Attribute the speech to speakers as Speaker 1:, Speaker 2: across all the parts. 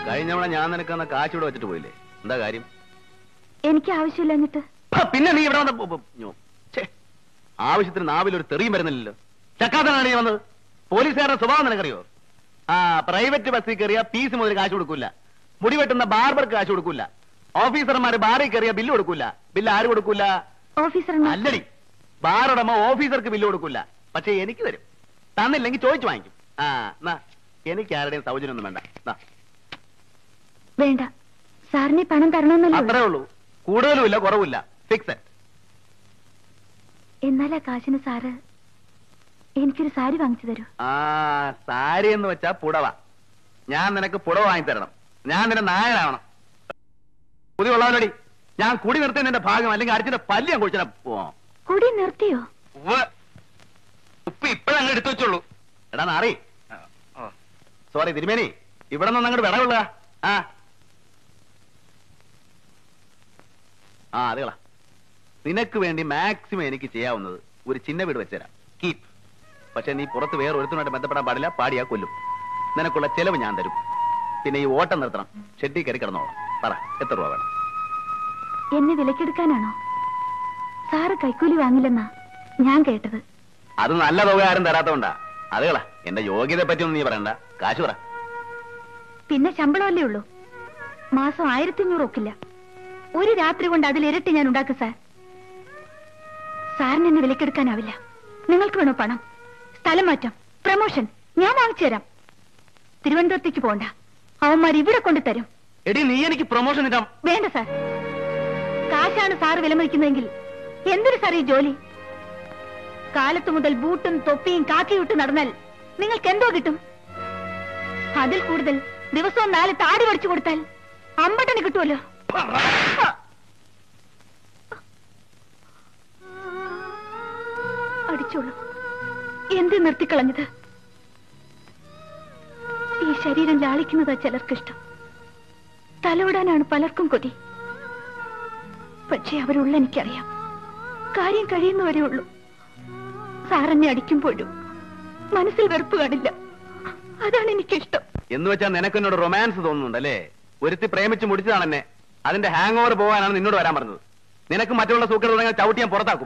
Speaker 1: കഴിഞ്ഞവണ ഞാൻ നിനക്ക് തന്ന കാശ് ഇവിടെ വെച്ചിട്ട് പോയില്ലേ എന്താ കാര്യം
Speaker 2: എനിക്ക് ആവശ്യമില്ല എന്നിട്ട്
Speaker 1: ആ, പിന്നെ നീ ഇവിടെ വന്ന പോ- പോ- ഞോ. ഛേ, ആവശ്യത്തിന് നാവിൽ ഒരു തെറിയും വരുന്നില്ലല്ലോ ചക്കാത്തനാണ് നീ വന്നത് പോലീസുകാരുടെ സ്വഭാവം നിനക്കറിയോ ആ പ്രൈവറ്റ് ബസ്സിൽ കയറിയ പീസ് മുതൽ കാശ് കൊടുക്കൂല മുടി വെട്ടുന്ന ബാർബർക്ക് കാശ് കൊടുക്കൂല ഓഫീസർമാര് ബാറിൽ കയറിയ ബില്ല് കൊടുക്കൂല ബില്ല് ആര് കൊടുക്കൂല
Speaker 2: ഓഫീസർ
Speaker 1: അല്ലടി ബാറുടമ ഓഫീസർക്ക് ബില്ല് കൊടുക്കൂല പക്ഷെ എനിക്ക് തരും തന്നില്ലെങ്കിൽ ചോദിച്ചു വാങ്ങിക്കും ആ എന്നാ എനിക്ക് ആരുടെയും സൗജന്യം ഒന്നും വേണ്ട ദാ,
Speaker 2: വേണ്ട സാറിന് ഈ പണം തരണമെന്നല്ലേ ഉള്ളൂ.
Speaker 1: അത്രേ ഉള്ളൂ കൂടുതലും ഇല്ല കുറവില്ല ഫിക്സഡ്
Speaker 2: എന്നാൽ ആ കാശിന് സാറ് എനിക്കൊരു സാരി വാങ്ങിച്ചു തരൂ
Speaker 1: ആ സാരി എന്ന് വെച്ചാ പുടവ ഞാൻ നിനക്ക് പുടവ വാങ്ങി തരണം ഞാൻ നിന്റെ നായനാവണം പുതിയ ഉള്ളവനടി ഞാൻ കുടി നിർത്തിയ നിന്റെ ഭാഗം അല്ലെങ്കിൽ അടിച്ചിന്റെ പല്ല് ഞാൻ കുഴിച്ചാ പോവാം
Speaker 2: കുടി നിർത്തിയോ
Speaker 1: ഉപ്പ് ഇപ്പഴങ്ങ് എടുത്തു വെച്ചുള്ളൂ എടാ നാറി സോറി തിരുമേനി ഇവിടെ നിന്ന് അങ്ങോട്ട് വിടവുള്ള ആ ആ അതുകളാ നിനക്ക് വേണ്ടി മാക്സിമം എനിക്ക് ചെയ്യാവുന്നത് ഒരു ചിന്ന വീട് വെച്ചുതരാം കീപ് പക്ഷെ നീ പുറത്ത് വേറെ ഒരുത്തനുമായിട്ട് ബന്ധപ്പെടാൻ പാടില്ല പാടിയാ കൊല്ലും നിനക്കുള്ള ചെലവ് ഞാൻ തരും പിന്നെ ഈ ഓട്ടം നിർത്തണം ഷെഡി കയറി കിടന്നോളാം പറ എത്ര രൂപ വേണം
Speaker 2: എന്നെ വിലക്കെടുക്കാനാണോ സാറ് കൈക്കൂലി വാങ്ങില്ലെന്നാ ഞാൻ കേട്ടത്
Speaker 1: അത് നല്ല തുക ആരും തരാത്തോണ്ടാ അതുകളാ എന്റെ യോഗ്യതയെ പറ്റിയൊന്നും നീ പറയണ്ട കാശ് പറ
Speaker 2: പിന്നെ ശമ്പളമല്ലേ ഉള്ളൂ മാസം ആയിരത്തി അഞ്ഞൂറ് ഒക്കില്ല ഒരു രാത്രി കൊണ്ട് അതിലിരട്ടി ഞാൻ ഉണ്ടാക്കും സാർ സാറിന് എന്നെ വിലക്കെടുക്കാനാവില്ല നിങ്ങൾക്ക് വേണോ പണം സ്ഥലം മാറ്റം പ്രമോഷൻ ഞാൻ വാങ്ങിച്ചു തരാം തിരുവനന്തപുരത്തേക്ക് പോണ്ട അവന്മാർ ഇവിടെ കൊണ്ട് തരും
Speaker 1: എടി നീ എനിക്ക് പ്രൊമോഷൻ ഇടാം
Speaker 2: വേണ്ട സാർ കാശാണ് സാറ് വിലമതിക്കുന്നതെങ്കിൽ എന്തൊരു സാർ ഈ ജോലി കാലത്തു മുതൽ ബൂട്ടും തൊപ്പിയും കാക്കിയിട്ട് നടന്നാൽ നിങ്ങൾക്ക് എന്തോ കിട്ടും അതിൽ കൂടുതൽ ദിവസവും നാല് താടി പഠിച്ചു കൊടുത്താൽ അമ്പട്ടന് കിട്ടുമല്ലോ അടിച്ചോളൂ എന്ത് നിർത്തിക്കളഞ്ഞത് ഈ ശരീരം ലാളിക്കുന്നതാ ചിലർക്കിഷ്ടം തലോടാനാണ് പലർക്കും കൊതി പക്ഷെ അവരുള്ള എനിക്കറിയാം കാര്യം കഴിയുന്നവരെ ഉള്ളൂ സാറെന്നെ അടിക്കുമ്പോഴും മനസ്സിൽ വെറുപ്പ് കാണില്ല അതാണ് എനിക്കിഷ്ടം
Speaker 1: എന്ന് വെച്ചാൽ നിനക്ക് എന്നോട് റൊമാൻസ് തോന്നുന്നുണ്ടല്ലേ ഒരുത്തി പ്രേമിച്ച് മുടിച്ചതാണ് എന്നെ അതിന്റെ ഹാങ് ഓവർ പോകാനാണ് നിന്നോട് വരാൻ പറഞ്ഞത് നിനക്ക് മറ്റുള്ള സൂക്കർ തുടങ്ങിയ ചവിട്ടി ഞാൻ പുറത്താക്കും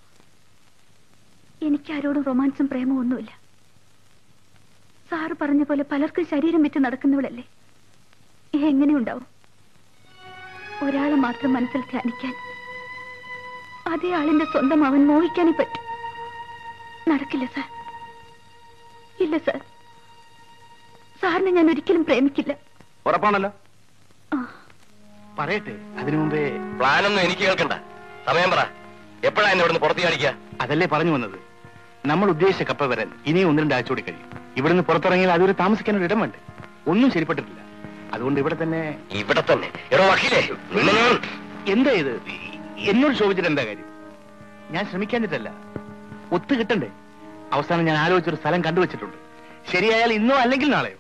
Speaker 2: എനിക്ക് ആരോടും റൊമാൻസും പ്രേമവും ഒന്നുമില്ല സാറ് പറഞ്ഞ പോലെ പലർക്കും ശരീരം വിറ്റ് നടക്കുന്നവളല്ലേ എങ്ങനെ ഉണ്ടാവും ഒരാളെ മാത്രം മനസ്സിൽ ധ്യാനിക്കാൻ അതേ ആളിന്റെ സ്വന്തം അവൻ മോഹിക്കാനേ പറ്റും നടക്കില്ല സാർ ഇല്ല സാർ സാറിനെ ഞാൻ ഒരിക്കലും പ്രേമിക്കില്ല
Speaker 1: ഉറപ്പാണല്ലോ
Speaker 2: ആ
Speaker 3: പറയട്ടെ അതിനു മുമ്പേ
Speaker 4: പ്ലാനൊന്നും എനിക്ക് കേൾക്കണ്ട സമയം പറ എപ്പോഴാ എന്നെ ഇവിടുന്ന് പുറത്തു കാണിക്കുക
Speaker 3: അതല്ലേ പറഞ്ഞു വന്നത് നമ്മൾ ഉദ്ദേശിച്ച കപ്പ വരാൻ ഇനിയും ഒന്ന് രണ്ട് ആഴ്ച കൂടി കഴിയും ഇവിടുന്ന് പുറത്തിറങ്ങിയാൽ അതൊരു താമസിക്കാൻ ഒരു ഇടം വേണ്ടേ ഒന്നും ശരിപ്പെട്ടിട്ടില്ല അതുകൊണ്ട് ഇവിടെ തന്നെ
Speaker 4: ഇവിടെ തന്നെ എടോ വക്കീലേ നിന്നെ ഞാൻ-
Speaker 3: എന്താ ഇത് എന്നോട് ചോദിച്ചിട്ട് എന്താ കാര്യം ഞാൻ ശ്രമിക്കാഞ്ഞിട്ടല്ല ഒത്തു കിട്ടണ്ടേ അവസാനം ഞാൻ ആലോചിച്ചൊരു സ്ഥലം കണ്ടുവച്ചിട്ടുണ്ട് ശരിയായാൽ ഇന്നോ അല്ലെങ്കിൽ നാളെയോ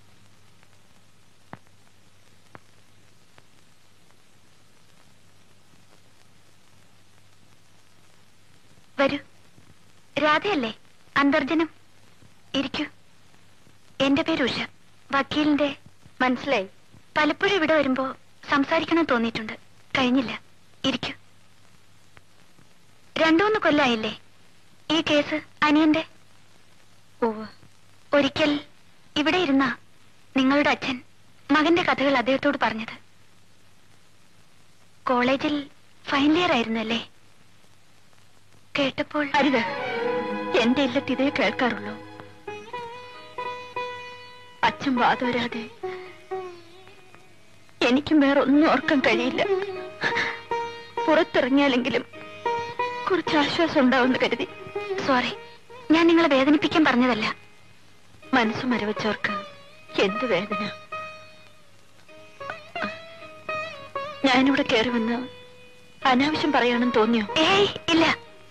Speaker 2: വരൂ രാധയല്ലേ അന്തർജനം ഇരിക്കൂ എന്റെ പേര് ഉഷ വക്കീലിന്റെ മനസ്സിലായി പലപ്പോഴും ഇവിടെ വരുമ്പോ സംസാരിക്കണം തോന്നിയിട്ടുണ്ട് കഴിഞ്ഞില്ല ഇരിക്കൂ രണ്ടൂന്ന് കൊല്ലായില്ലേ ഈ കേസ് അനിയന്റെ ഓവ് ഒരിക്കൽ ഇവിടെ ഇരുന്ന നിങ്ങളുടെ അച്ഛൻ മകന്റെ കഥകൾ അദ്ദേഹത്തോട് പറഞ്ഞത് കോളേജിൽ ഫൈനൽ ഇയർ ആയിരുന്നു അല്ലേ കേട്ടപ്പോൾ അരുത് എന്റെ ഇല്ലത്ത് ഇതേ കേൾക്കാറുള്ളൂ അച്ഛൻ വാതോരാതെ എനിക്കും വേറെ ഒന്നും ഓർക്കാൻ കഴിയില്ല പുറത്തിറങ്ങിയാലെങ്കിലും കുറച്ച് ആശ്വാസം ഉണ്ടാവുമെന്ന് കരുതി സോറി ഞാൻ നിങ്ങളെ വേദനിപ്പിക്കാൻ പറഞ്ഞതല്ല മനസ്സ് മരവച്ചവർക്ക് എന്ത് വേദന ഞാനിവിടെ കയറി വന്ന് അനാവശ്യം പറയാണെന്ന് തോന്നിയോ ഏയ് ഇല്ല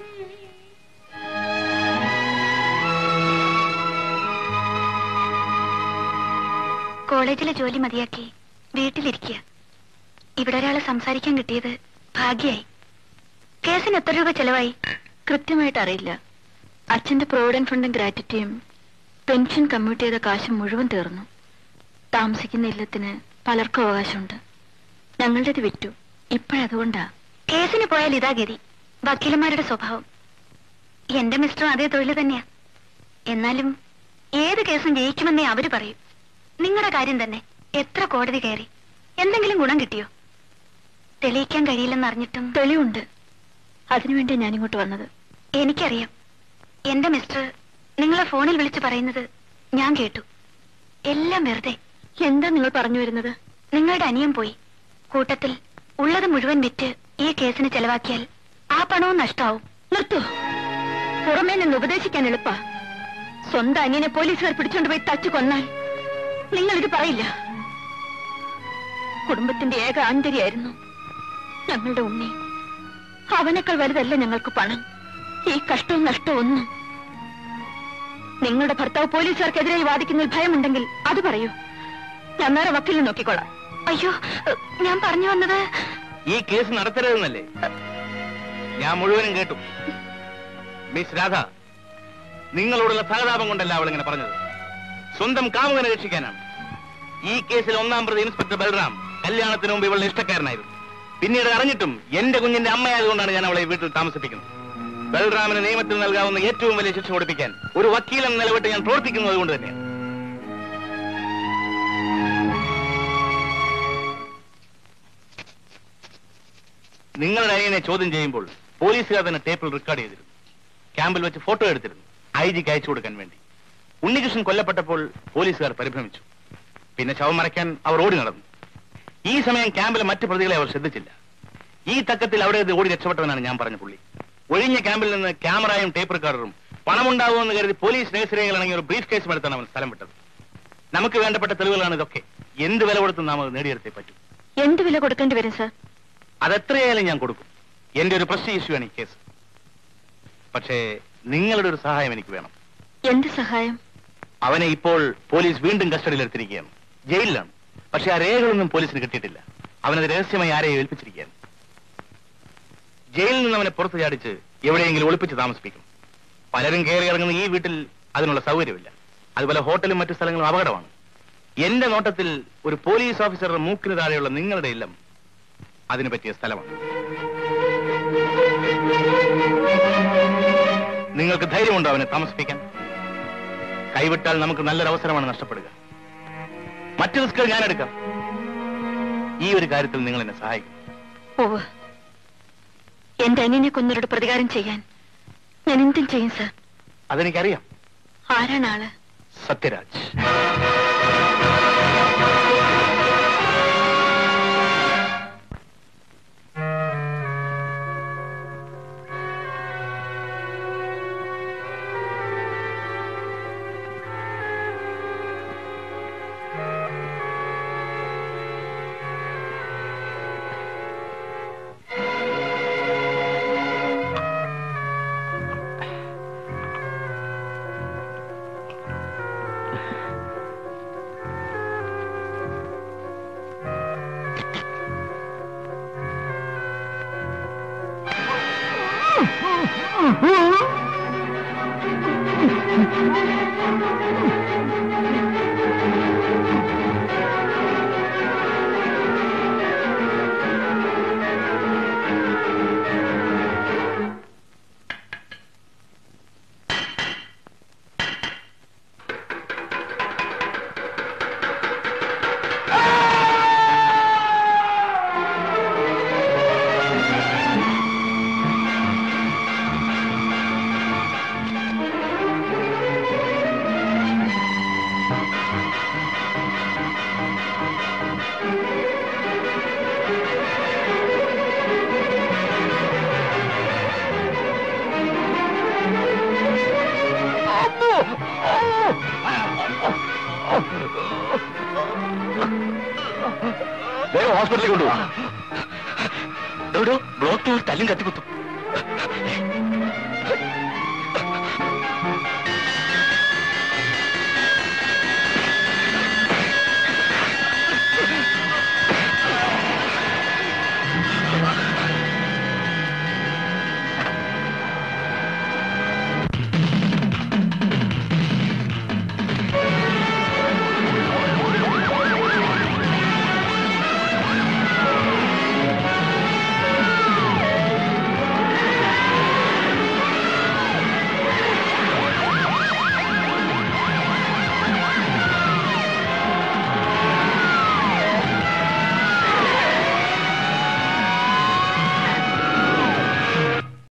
Speaker 2: കോളേജിലെ ജോലി മതിയാക്കി വീട്ടിലിരിക്കുക ഇവിടെ ഒരാളെ സംസാരിക്കാൻ കിട്ടിയത് ഭാഗ്യായി കേസിന് എത്ര രൂപ ചെലവായി കൃത്യമായിട്ട് അറിയില്ല അച്ഛന്റെ പ്രൊവിഡന്റ് ഫണ്ടും ഗ്രാറ്റുറ്റിയും പെൻഷൻ കമ്മ്യൂട്ട് ചെയ്ത കാശ് മുഴുവൻ തീർന്നു താമസിക്കുന്ന ഇല്ലത്തിന് പലർക്കും അവകാശമുണ്ട് ഞങ്ങളുടേത് വിറ്റു ഇപ്പോഴതുകൊണ്ടാ കേസിന് പോയാൽ ഇതാ ഗതി വക്കീലന്മാരുടെ സ്വഭാവം എന്റെ മിസ്റ്ററും അതേ തൊഴിൽ തന്നെയാ എന്നാലും ഏത് കേസും ജയിക്കുമെന്നേ അവര് പറയും നിങ്ങളുടെ കാര്യം തന്നെ എത്ര കോടതി കയറി എന്തെങ്കിലും ഗുണം കിട്ടിയോ തെളിയിക്കാൻ കഴിയില്ലെന്ന് അറിഞ്ഞിട്ടും തെളിവുണ്ട് അതിനുവേണ്ടി ഞാനിങ്ങോട്ട് വന്നത് എനിക്കറിയാം എന്റെ മിസ്റ്റർ നിങ്ങളെ ഫോണിൽ വിളിച്ചു പറയുന്നത് ഞാൻ കേട്ടു എല്ലാം വെറുതെ എന്താ നിങ്ങൾ പറഞ്ഞു വരുന്നത് നിങ്ങളുടെ അനിയൻ പോയി കൂട്ടത്തിൽ ഉള്ളത് മുഴുവൻ വിറ്റ് ഈ കേസിന് ചെലവാക്കിയാൽ ആ പണവും നഷ്ടാവും നിർത്തൂ പുറമേ നിന്ന് ഉപദേശിക്കാൻ എളുപ്പ സ്വന്തം അനിയനെ പോലീസുകാർ പിടിച്ചോണ്ട് പോയി തച്ചു കൊന്നാൽ നിങ്ങൾ ഇത് പറയില്ല കുടുംബത്തിന്റെ ഏക ആന്തരിയായിരുന്നു ഞങ്ങളുടെ ഉണ്ണി അവനേക്കാൾ വലുതല്ല ഞങ്ങൾക്ക് പണം ഈ കഷ്ടവും നഷ്ടവും ഒന്നും നിങ്ങളുടെ ഭർത്താവ് പോലീസുകാർക്കെതിരായി വാദിക്കുന്നതിൽ ഭയമുണ്ടെങ്കിൽ അത് പറയൂ ഞാൻ നേരെ വക്കീലിനെ നോക്കിക്കോളാം അയ്യോ ഞാൻ പറഞ്ഞു വന്നത്
Speaker 3: ഈ കേസ് നടത്തരുതെന്നല്ലേ ഞാൻ മുഴുവനും കേട്ടു മിസ് രാധ നിങ്ങളോടുള്ള സഹതാപം കൊണ്ടല്ല അവൾ ഇങ്ങനെ പറഞ്ഞത് സ്വന്തം കാമുകനെ രക്ഷിക്കാനാണ് ഈ കേസിൽ ഒന്നാം പ്രതി ഇൻസ്പെക്ടർ ബൽറാം കല്യാണത്തിന് മുമ്പ് ഇവളുടെ ഇഷ്ടക്കാരനായിരുന്നു പിന്നീട് അറിഞ്ഞിട്ടും എന്റെ കുഞ്ഞിന്റെ അമ്മയായതുകൊണ്ടാണ് ഞാൻ അവളെ വീട്ടിൽ താമസിപ്പിക്കുന്നത് ബൽറാമിന് നിയമത്തിൽ നൽകാവുന്ന ഏറ്റവും വലിയ ശിക്ഷ കൊടുപ്പിക്കാൻ ഒരു വക്കീലം നിലവിട്ട് ഞാൻ പ്രവർത്തിക്കുന്നത് കൊണ്ട് തന്നെയാണ് നിങ്ങളുടെ അനിയനെ ചോദ്യം ചെയ്യുമ്പോൾ പോലീസുകാർ തന്നെ ടേപ്പിൽ റെക്കോർഡ് ചെയ്തിരുന്നു ക്യാമ്പിൽ വെച്ച് ഫോട്ടോ എടുത്തിരുന്നു ഐ ജിക്ക് അയച്ചു കൊടുക്കാൻ വേണ്ടി ഉണ്ണികൃഷ്ണൻ കൊല്ലപ്പെട്ടപ്പോൾ പോലീസുകാർ പരിഭ്രമിച്ചു പിന്നെ ശവം മറയ്ക്കാൻ അവർ ഓടി നടന്നു ഈ സമയം ക്യാമ്പിലെ മറ്റു പ്രതികളെ അവർ ശ്രദ്ധിച്ചില്ല ഈ തക്കത്തിൽ അവിടെ ഇത് ഓടി രക്ഷപ്പെട്ടവനാണ് ഞാൻ പറഞ്ഞ പുള്ളി ഒഴിഞ്ഞ ക്യാമ്പിൽ നിന്ന് ക്യാമറയും ടേപ്പ് റെക്കോർഡറും പണമുണ്ടാവുമെന്ന് കരുതി പോലീസ് രഹസ്യരേഖകളാണെങ്കിൽ ഒരു ബ്രീഫ് കേസും എടുത്താണ് അവൻ സ്ഥലം വിട്ടത് നമുക്ക് വേണ്ടപ്പെട്ട തെളിവുകളാണ് ഇതൊക്കെ എന്ത് വില കൊടുത്തും നാം അത് നേടിയെടുത്തേ പറ്റൂ
Speaker 2: എന്ത് വില കൊടുക്കേണ്ടി വരും സർ
Speaker 3: അതെത്രയായാലും ഞാൻ കൊടുക്കും എന്റെ ഒരു പ്രശ്ന ഇഷ്യൂ ആണ് ഈ കേസ് പക്ഷേ നിങ്ങളുടെ ഒരു സഹായം എനിക്ക് വേണം
Speaker 2: എന്ത് സഹായം
Speaker 3: അവനെ ഇപ്പോൾ പോലീസ് വീണ്ടും കസ്റ്റഡിയിലെടുത്തിരിക്കുകയാണ് ജയിലിലാണ് പക്ഷെ ആ രേഖകളൊന്നും പോലീസിന് കിട്ടിയിട്ടില്ല അവനത് രഹസ്യമായി ആരെയും ഏൽപ്പിച്ചിരിക്കുകയാണ് ജയിലിൽ നിന്ന് അവനെ പുറത്തു ചാടിച്ച് എവിടെയെങ്കിലും ഒളിപ്പിച്ച് താമസിപ്പിക്കും പലരും കയറി ഇറങ്ങുന്ന ഈ വീട്ടിൽ അതിനുള്ള സൗകര്യമില്ല അതുപോലെ ഹോട്ടലും മറ്റു സ്ഥലങ്ങളും അപകടമാണ് എന്റെ നോട്ടത്തിൽ ഒരു പോലീസ് ഓഫീസറുടെ മൂക്കിന് താഴെയുള്ള നിങ്ങളുടെ ഇല്ലം അതിന് പറ്റിയ സ്ഥലമാണ് നിങ്ങൾക്ക് ധൈര്യമുണ്ടോ അവനെ താമസിപ്പിക്കാൻ കൈവിട്ടാൽ നമുക്ക് നല്ലൊരു അവസരമാണ് നഷ്ടപ്പെടുക മറ്റു റിസ്കുകൾ ഞാൻ എടുക്കാം ഈ ഒരു കാര്യത്തിൽ നിങ്ങൾ എന്നെ സഹായിക്കും
Speaker 2: ഓവ് എന്റെ അനിയനെ കൊന്നവരോട് പ്രതികാരം ചെയ്യാൻ ഞാൻ എന്തും ചെയ്യും സർ
Speaker 3: അതെനിക്കറിയാം
Speaker 2: ആരാണ് ആള്
Speaker 3: സത്യരാജ് വേഗം ഹോസ്പിറ്റലിൽ കൊണ്ടുപോകും ബ്ലോക്ക് തല്ലും കത്തിക്കുത്തും